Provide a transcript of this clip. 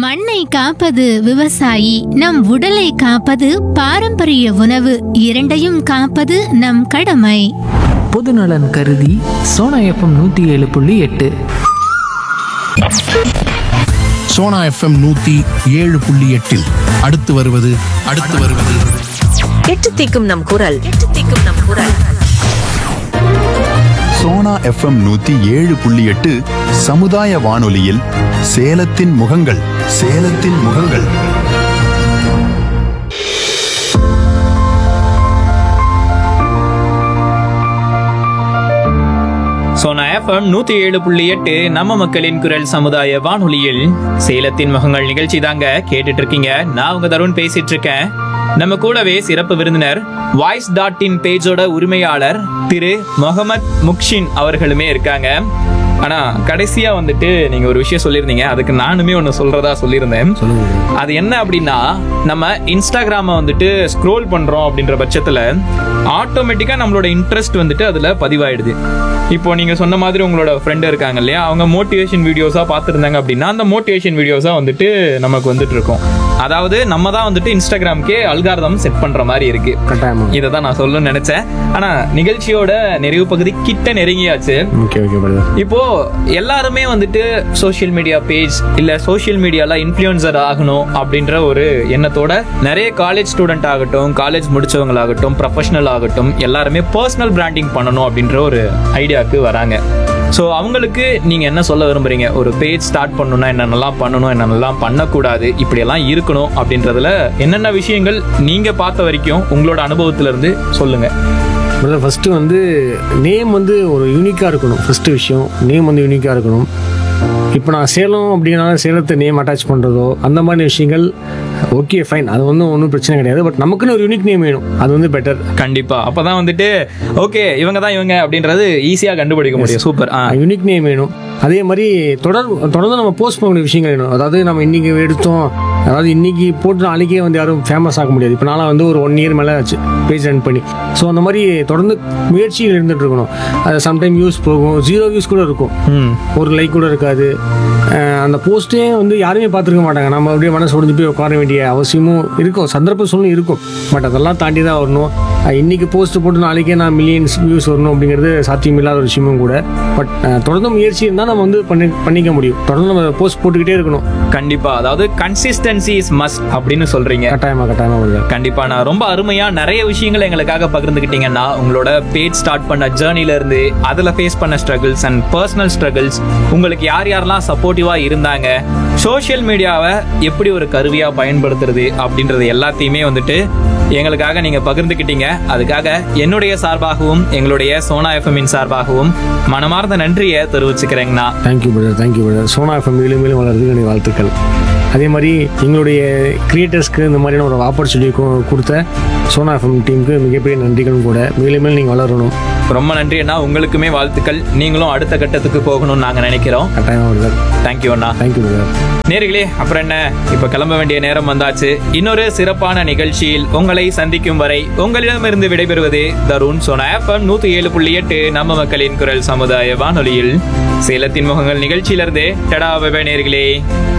மண்ணை காப்பது விவசாயி நம் உடலை காப்பது பாரம்பரிய உணவு இரண்டையும் காப்பது நம் கடமை பொதுநலன் கருதி சோனா எஃப்எம் நூற்றி ஏழு புள்ளி எட்டு சோனா எஃப்எம் நூத்தி ஏழு புள்ளி எட்டில் அடுத்து வருவது அடுத்து வருவது எட்டு தீக்கும் நம் குரல் எட்டு தீக்கும் நம் குரல் சோனா எஃப்எம் நூத்தி ஏழு புள்ளி எட்டு சமுதாய வானொலியில் சேலத்தின் முகங்கள் சேலத்தின் முகங்கள் சோனா எஃப்எம் நூத்தி ஏழு புள்ளி எட்டு நம்ம மக்களின் குரல் சமுதாய வானொலியில் சேலத்தின் முகங்கள் நிகழ்ச்சி தாங்க கேட்டுட்டு இருக்கீங்க நான் உங்க தருண் பேசிட்டு இருக்கேன் நம்ம கூடவே சிறப்பு விருந்தினர் வாய்ஸ் டாட் இன் பேஜோட உரிமையாளர் திரு முகமது முக்ஷின் அவர்களுமே இருக்காங்க ஆனா கடைசியா வந்துட்டு நீங்க ஒரு விஷயம் சொல்லியிருந்தீங்க அதுக்கு நானுமே ஒன்னு சொல்றதா சொல்லியிருந்தேன் அது என்ன அப்படின்னா நம்ம இன்ஸ்டாகிராம வந்துட்டு ஸ்க்ரோல் பண்றோம் அப்படின்ற பட்சத்துல ஆட்டோமேட்டிக்கா நம்மளோட இன்ட்ரெஸ்ட் வந்துட்டு அதுல பதிவாயிடுது இப்போ நீங்க சொன்ன மாதிரி உங்களோட ஃப்ரெண்ட் இருக்காங்க இல்லையா அவங்க மோட்டிவேஷன் வீடியோஸா பார்த்துருந்தாங்க அப்படின்னா அந்த மோட்டிவேஷன் வீடியோஸா வந்துட்டு நமக்கு வந்துட்டு இருக்கும் அதாவது நம்ம தான் வந்துட்டு இன்ஸ்டாகிராம்க்கே அல்காரதம் செட் பண்ற மாதிரி இருக்கு கட்டாயமா இதை தான் நான் சொல்லணும்னு நினைச்சேன் ஆனா நிகழ்ச்சியோட நிறைவு பகுதி கிட்ட நெருங்கியாச்சு ஓகே ஓகே பிரதர் இப்போ எல்லாருமே வந்துட்டு சோஷியல் மீடியா பேஜ் இல்ல சோஷியல் மீடியால இன்ஃப்ளூயன்சர் ஆகணும் அப்படின்ற ஒரு எண்ணத்தோட நிறைய காலேஜ் ஸ்டூடெண்ட் ஆகட்டும் காலேஜ் முடிச்சவங்களாகட்டும் ப்ரொஃபஷனல் ஆகட்டும் எல்லாருமே பர்சனல் பிராண்டிங் பண்ணணும் அப்படின்ற ஒரு ஐடியாவுக்கு வராங்க ஸோ அவங்களுக்கு நீங்க என்ன சொல்ல விரும்புறீங்க ஒரு பேஜ் ஸ்டார்ட் பண்ணணும்னா என்னென்னலாம் பண்ணணும் என்னென்னலாம் பண்ணக்கூடாது இப்படியெல்லாம் இருக்கணும் அப்படின்றதுல என்னென்ன விஷயங்கள் நீங்க பார்த்த வரைக்கும் உங்களோட அனுபவத்துல இருந்து சொல்லுங்க பிரதர் ஃபஸ்ட்டு வந்து நேம் வந்து ஒரு யூனிக்காக இருக்கணும் ஃபஸ்ட்டு விஷயம் நேம் வந்து யூனிக்காக இருக்கணும் இப்போ நான் சேலம் அப்படின்னா சேலத்தை நேம் அட்டாச் பண்ணுறதோ அந்த மாதிரி விஷயங்கள் ஓகே ஃபைன் அது வந்து ஒன்றும் பிரச்சனை கிடையாது பட் நமக்குன்னு ஒரு யூனிக் நேம் வேணும் அது வந்து பெட்டர் கண்டிப்பா அப்பதான் வந்துட்டு ஓகே இவங்க தான் இவங்க அப்படின்றது ஈஸியா கண்டுபிடிக்க முடியும் சூப்பர் ஆ யூனிக் நேம் வேணும் அதே மாதிரி தொடர் தொடர்ந்து நம்ம போஸ்ட் பண்ண வேண்டிய விஷயங்கள் வேணும் அதாவது நம்ம இன்னைக்கு எடுத்தோம் அதாவது இன்னைக்கு போட்டு நாளைக்கே வந்து யாரும் ஃபேமஸ் ஆக முடியாது இப்போ நான்லாம் வந்து ஒரு ஒன் இயர் மேலே ஆச்சு பேஜ் ரன் பண்ணி ஸோ அந்த மாதிரி தொடர்ந்து முயற்சிகள் இருந்துட்டு இருக்கணும் அது சம்டைம் வியூஸ் போகும் ஜீரோ வியூஸ் கூட இருக்கும் ம் ஒரு லைக் கூட இருக்காது அஹ் அந்த போஸ்ட்டே வந்து யாருமே பார்த்துருக்க மாட்டாங்க நம்ம அப்படியே மனசு உடைஞ்சு போய் உட்கார வேண்டிய அவசியமும் இருக்கும் சந்தர்ப்ப சூழ்நிலை இருக்கும் பட் அதெல்லாம் தாண்டி தான் வரணும் அஹ் இன்னைக்கு போஸ்ட் போட்டு நாளைக்கே நான் மில்லியன்ஸ் வியூஸ் வரணும் அப்படிங்கிறது சாத்தியம் இல்லாத ஒரு விஷயமும் கூட பட் தொடர்ந்து முயற்சி இருந்தால் நம்ம வந்து பண்ணி பண்ணிக்க முடியும் தொடர்ந்து நம்ம போஸ்ட் போட்டுக்கிட்டே இருக்கணும் கண்டிப்பா அதாவது கன்சிஸ்டன்சி இஸ் மஸ்ட் அப்படின்னு சொல்றீங்க கட்டாயமாக கட்டாயமாக வருது கண்டிப்பா நான் ரொம்ப அருமையா நிறைய விஷயங்கள் எங்களுக்காக பகிர்ந்துக்கிட்டீங்கன்னா உங்களோட பேஜ் ஸ்டார்ட் பண்ண ஜேர்னில இருந்து அதுல ஃபேஸ் பண்ண ஸ்ட்ரகிள்ஸ் அண்ட் பர்சனல் ஸ்ட்ரகிள்ஸ் உங்களுக்கு யார் யாரெல்லாம் சப்போர்ட்டிவா இருந்தாங்க சோஷியல் மீடியாவை எப்படி ஒரு கருவியா பயன்படுத்துறது அப்படின்றது எல்லாத்தையுமே வந்துட்டு எங்களுக்காக நீங்க பகிர்ந்துக்கிட்டீங்க அதுக்காக என்னுடைய சார்பாகவும் எங்களுடைய சோனா எஃப்எம்மின் சார்பாகவும் மனமார்ந்த நன்றியை தெரிவிச்சுக்கிறேங்கண்ணா thank you brother thank you brother Sona FM மேலும் மேலும் வளர்றதுக்கு என்னுடைய வாழ்த்துக்கள் அதே மாதிரி எங்களுடைய கிரியேட்டர்ஸ்க்கு இந்த மாதிரியான ஒரு ஆப்பர்ச்சுனிட்டி கொடுத்த சோனா எஃப்எம் டீமுக்கு மிகப்பெரிய நன்றிகளும் கூட மேலும் மேலும் நீங்கள் வளரணும் ரொம்ப நன்றி அண்ணா உங்களுக்குமே வாழ்த்துக்கள் நீங்களும் அடுத்த கட்டத்துக்கு போகணும்னு நாங்க நினைக்கிறோம் கட்டாயமாக பிரதர் தேங்க்யூ அண்ணா தேங்க்யூ பிரதர் நேர்களே அப்புறம் என்ன இப்ப கிளம்ப வேண்டிய நேரம் வந்தாச்சு இன்னொரு சிறப்பான நிகழ்ச்சியில் உங்களை சந்திக்கும் வரை உங்களிடமிருந்து விடைபெறுவது தருண் சோனா எஃப்எம் நூத்தி ஏழு புள்ளி எட்டு நம்ம மக்களின் குரல் சமுதாய வானொலியில் சேலத்தின் முகங்கள் நிகழ்ச்சியிலிருந்து டடா வெப நேர்களே